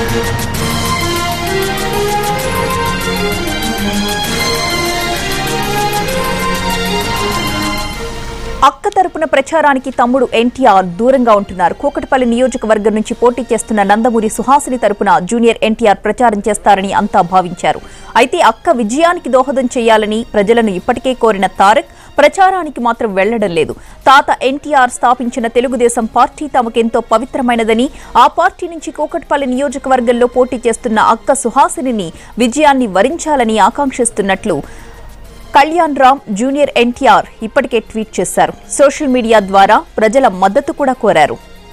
అక్క తరపున ప్రచారానికి తమ్ముడు ఎన్టీఆర్ దూరంగా ఉంటున్నారు కూకటపల్లి నియోజకవర్గం నుంచి పోటీ చేస్తున్న నందమూరి సుహాసిని తరపున జూనియర్ ఎన్టీఆర్ ప్రచారం చేస్తారని అంతా భావించారు అయితే అక్క విజయానికి దోహదం చేయాలని ప్రజలను ఇప్పటికే కోరిన తారక్ ప్రచారానికి మాత్రం వెళ్లడం లేదు తాత ఎన్టీఆర్ స్థాపించిన తెలుగుదేశం పార్టీ తమకెంతో పవిత్రమైనదని ఆ పార్టీ నుంచి కూకట్పల్లి నియోజకవర్గంలో పోటీ చేస్తున్న అక్క సుహాసిని విజయాన్ని వరించాలని ఆకాంక్షిస్తున్నట్లు కళ్యాణ్ రామ్ జూనియర్ ఎన్టీఆర్ ఇప్పటికే ట్వీట్ చేశారు సోషల్ మీడియా ద్వారా ప్రజల మద్దతు కూడా కోరారు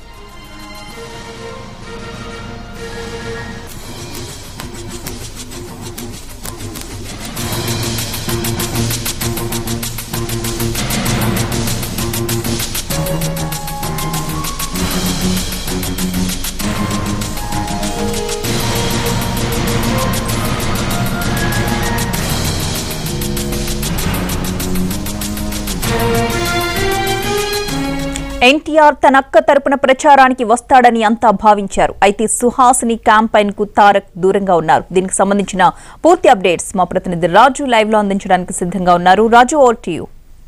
ఎన్టీఆర్ తన అక్క తరపున ప్రచారానికి వస్తాడని అంతా భావించారు అయితే సుహాసిని క్యాంపైన్ కు తారక్ దూరంగా ఉన్నారు దీనికి సంబంధించిన పూర్తి అప్డేట్స్ మా ప్రతినిధి రాజు లైవ్ లో అందించడానికి సిద్ధంగా ఉన్నారు Raju over to you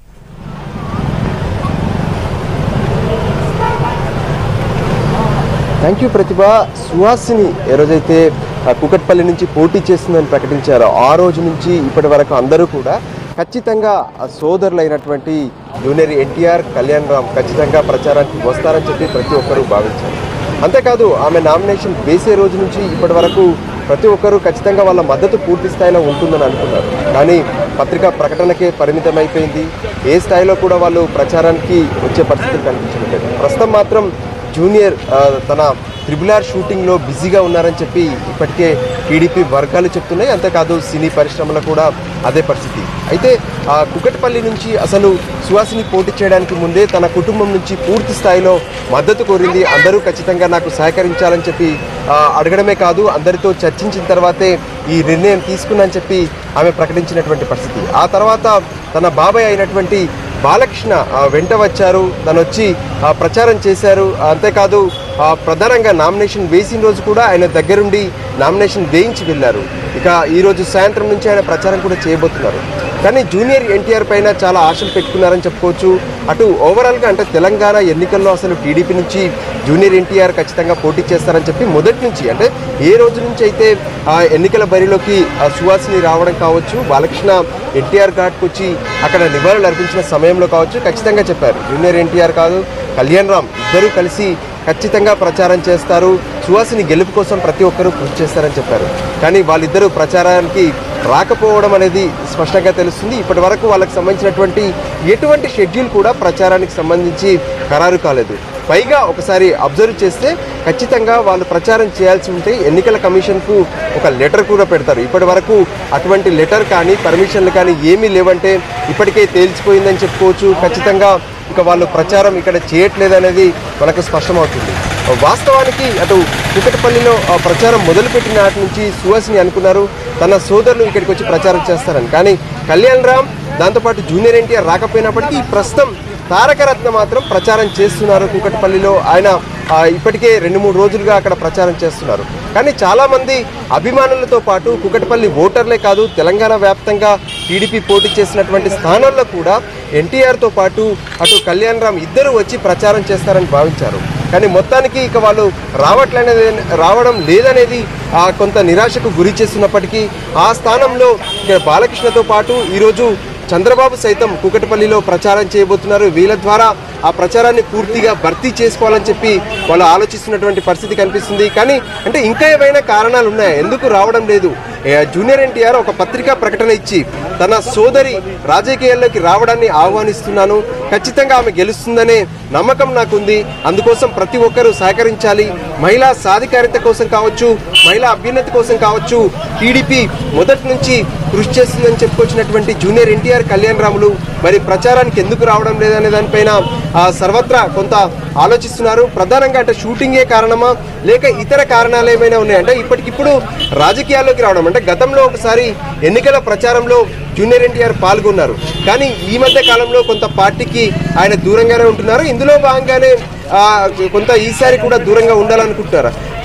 thank you Pratibha Suhasini ఏ రోజైతే ఆ, కుకట్పల్లి నుంచి పోటీ చేస్తుందని ప్రకటించారో ఆ రోజు నుంచి ఇప్పటి వరకు అందరూ కూడా ఖచ్చితంగా ఆ సోదరులైనటువంటి జూనియర్ ఎన్టీఆర్ కళ్యాణ్ రామ్ ఖచ్చితంగా ప్రచారానికి వస్తారని చెప్పి ప్రతి ఒక్కరూ భావించారు అంతేకాదు ఆమె నామినేషన్ వేసే రోజు నుంచి ఇప్పటి వరకు ప్రతి ఒక్కరూ ఖచ్చితంగా వాళ్ళ మద్దతు పూర్తి స్థాయిలో ఉంటుందని అనుకున్నారు కానీ పత్రికా ప్రకటనకే పరిమితమైపోయింది ఏ స్థాయిలో కూడా వాళ్ళు ప్రచారానికి వచ్చే పరిస్థితులు కనిపించలేదు ప్రస్తుతం మాత్రం జూనియర్ ఆ, తన త్రిబుల్ ఆర్ షూటింగ్లో బిజీగా ఉన్నారని చెప్పి ఇప్పటికే టీడీపీ వర్గాలు చెప్తున్నాయి అంతేకాదు సినీ పరిశ్రమలో కూడా అదే పరిస్థితి అయితే ఆ కుకట్పల్లి నుంచి అసలు సుహాసిని పోటీ చేయడానికి ముందే తన కుటుంబం నుంచి పూర్తి స్థాయిలో మద్దతు కోరింది అందరూ ఖచ్చితంగా నాకు సహకరించాలని చెప్పి ఆ, అడగడమే కాదు అందరితో చర్చించిన తర్వాతే ఈ నిర్ణయం తీసుకున్నానని చెప్పి ఆమె ప్రకటించినటువంటి పరిస్థితి ఆ తర్వాత తన బాబాయ్ అయినటువంటి బాలకృష్ణ ఆ, వెంట వచ్చారు తను వచ్చి ఆ, ప్రచారం చేశారు అంతేకాదు ఆ, ప్రధానంగా నామినేషన్ వేసిన రోజు కూడా ఆయన దగ్గరుండి నామినేషన్ వేయించి వెళ్ళారు ఇక ఈ రోజు సాయంత్రం నుంచి ఆయన ప్రచారం కూడా చేయబోతున్నారు కానీ జూనియర్ ఎన్టీఆర్ పైన చాలా ఆశలు పెట్టుకున్నారని చెప్పుకోవచ్చు అటు ఓవరాల్గా అంటే తెలంగాణ ఎన్నికల్లో అసలు టీడీపీ నుంచి జూనియర్ ఎన్టీఆర్ ఖచ్చితంగా పోటీ చేస్తారని చెప్పి మొదటి నుంచి అంటే ఏ రోజు నుంచి అయితే ఆ ఎన్నికల బరిలోకి ఆ సువాసిని రావడం కావచ్చు బాలకృష్ణ ఎన్టీఆర్ ఘాట్కి వచ్చి అక్కడ నివాళులు అర్పించిన సమయంలో కావచ్చు ఖచ్చితంగా చెప్పారు జూనియర్ ఎన్టీఆర్ కాదు కళ్యాణ్ రామ్ ఇద్దరూ కలిసి ఖచ్చితంగా ప్రచారం చేస్తారు సువాసిని గెలుపు కోసం ప్రతి ఒక్కరూ కృషి చేస్తారని చెప్పారు కానీ వాళ్ళిద్దరూ ప్రచారానికి రాకపోవడం అనేది స్పష్టంగా తెలుస్తుంది ఇప్పటి వరకు వాళ్ళకి సంబంధించినటువంటి ఎటువంటి షెడ్యూల్ కూడా ప్రచారానికి సంబంధించి ఖరారు కాలేదు పైగా ఒకసారి అబ్జర్వ్ చేస్తే ఖచ్చితంగా వాళ్ళు ప్రచారం చేయాల్సి ఉంటే ఎన్నికల కమిషన్కు ఒక లెటర్ కూడా పెడతారు ఇప్పటి వరకు అటువంటి లెటర్ కానీ పర్మిషన్లు కానీ ఏమీ లేవంటే ఇప్పటికే తేల్చిపోయిందని చెప్పుకోవచ్చు ఖచ్చితంగా ఇక వాళ్ళు ప్రచారం ఇక్కడ చేయట్లేదు అనేది మనకు స్పష్టమవుతుంది వాస్తవానికి అటు కుకటపల్లిలో ఆ ప్రచారం మొదలుపెట్టిన నాటి నుంచి సుహాసిని అనుకున్నారు తన సోదరులు ఇక్కడికి వచ్చి ప్రచారం చేస్తారని కానీ కళ్యాణ్ రామ్ దాంతోపాటు జూనియర్ ఎన్టీఆర్ రాకపోయినప్పటికీ ప్రస్తుతం తారకరత్న మాత్రం ప్రచారం చేస్తున్నారు కూకట్పల్లిలో ఆయన ఆ, ఇప్పటికే రెండు మూడు రోజులుగా అక్కడ ప్రచారం చేస్తున్నారు కానీ చాలామంది అభిమానులతో పాటు కుకట్పల్లి ఓటర్లే కాదు తెలంగాణ వ్యాప్తంగా టీడీపీ పోటీ చేసినటువంటి స్థానాల్లో కూడా ఎన్టీఆర్తో పాటు అటు కళ్యాణ్ రామ్ ఇద్దరు వచ్చి ప్రచారం చేస్తారని భావించారు కానీ మొత్తానికి ఇక వాళ్ళు రావట్లనేది రావడం లేదనేది ఆ, కొంత నిరాశకు గురి చేస్తున్నప్పటికీ ఆ స్థానంలో ఇక్కడ బాలకృష్ణతో పాటు ఈరోజు చంద్రబాబు సైతం కూకటపల్లిలో ప్రచారం చేయబోతున్నారు వీళ్ళ ద్వారా ఆ ప్రచారాన్ని పూర్తిగా భర్తీ చేసుకోవాలని చెప్పి వాళ్ళు ఆలోచిస్తున్నటువంటి పరిస్థితి కనిపిస్తుంది కానీ అంటే ఇంకా ఏమైనా కారణాలు ఉన్నాయా ఎందుకు రావడం లేదు ఏ, జూనియర్ ఎన్టీఆర్ ఒక పత్రికా ప్రకటన ఇచ్చి తన సోదరి రాజకీయాల్లోకి రావడాన్ని ఆహ్వానిస్తున్నాను ఖచ్చితంగా ఆమె గెలుస్తుందనే నమ్మకం నాకుంది అందుకోసం ప్రతి ఒక్కరూ సహకరించాలి మహిళా సాధికారిత కోసం కావచ్చు మహిళా అభ్యున్నతి కోసం కావచ్చు టీడీపీ మొదటి నుంచి కృషి చేస్తుందని చెప్పుకొచ్చినటువంటి జూనియర్ ఎన్టీఆర్ కళ్యాణ్ రాములు మరి ప్రచారానికి ఎందుకు రావడం లేదనే దానిపైన ఆ, సర్వత్రా కొంత ఆలోచిస్తున్నారు ప్రధానంగా అంటే షూటింగే కారణమా లేక ఇతర కారణాలు ఏమైనా ఉన్నాయా అంటే ఇప్పటికిప్పుడు రాజకీయాల్లోకి రావడం అంటే గతంలో ఒకసారి ఎన్నికల ప్రచారంలో జూనియర్ ఎన్టీఆర్ పాల్గొన్నారు కానీ ఈ మధ్య కాలంలో కొంత పార్టీకి ఆయన దూరంగానే ఉంటున్నారు ఇందులో భాగంగానే ఆ, కొంత ఈసారి కూడా దూరంగా ఉండాలనుకుంటున్నారు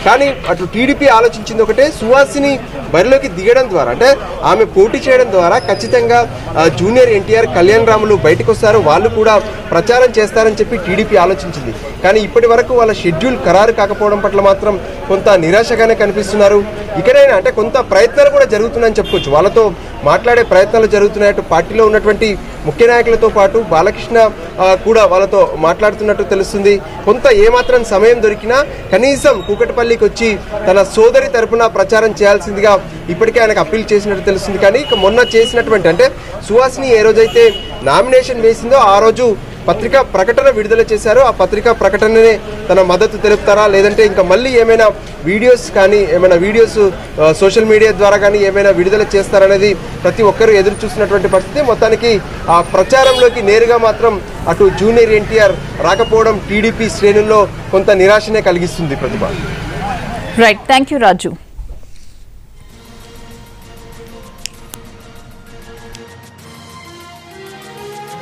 కానీ అటు టీడీపీ ఆలోచించింది ఒకటే సుహాసిని బరిలోకి దిగడం ద్వారా అంటే ఆమె పోటీ చేయడం ద్వారా ఖచ్చితంగా ఆ, జూనియర్ ఎన్టీఆర్ కళ్యాణ్ రాములు బయటకు వస్తారు వాళ్ళు కూడా ప్రచారం చేస్తారని చెప్పి టీడీపీ ఆలోచించింది కానీ ఇప్పటి వరకు వాళ్ళ షెడ్యూల్ ఖరారు కాకపోవడం పట్ల మాత్రం కొంత నిరాశగానే కనిపిస్తున్నారు ఇక్కడైనా అంటే కొంత ప్రయత్నాలు కూడా జరుగుతున్నాయని చెప్పుకోవచ్చు వాళ్ళతో మాట్లాడే ప్రయత్నాలు జరుగుతున్నాయి అటు పార్టీలో ఉన్నటువంటి ముఖ్య నాయకులతో పాటు బాలకృష్ణ ఆ, కూడా వాళ్ళతో మాట్లాడుతున్నట్టు తెలుస్తుంది కొంత ఏమాత్రం సమయం దొరికినా కనీసం కూకటపల్లికి వచ్చి తన సోదరి తరపున ప్రచారం చేయాల్సిందిగా ఇప్పటికే ఆయనకు అప్పీల్ చేసినట్టు తెలుస్తుంది కానీ ఇక మొన్న చేసినటువంటి అంటే సుహాసిని ఏ రోజైతే నామినేషన్ వేసిందో ఆ రోజు పత్రికా ప్రకటన విడుదల చేశారు ఆ పత్రికా ప్రకటననే తన మద్దతు తెలుపుతారా లేదంటే ఇంకా మళ్ళీ ఏమైనా వీడియోస్ కానీ ఏమైనా వీడియోస్ ఆ, సోషల్ మీడియా ద్వారా కానీ ఏమైనా విడుదల చేస్తారనేది ప్రతి ఒక్కరూ ఎదురు చూస్తున్నటువంటి పరిస్థితి మొత్తానికి ఆ ప్రచారంలోకి నేరుగా మాత్రం అటు జూనియర్ ఎన్టీఆర్ రాకపోవడం టీడీపీ శ్రేణుల్లో కొంత నిరాశనే కలిగిస్తుంది Pratibha right thank you Raju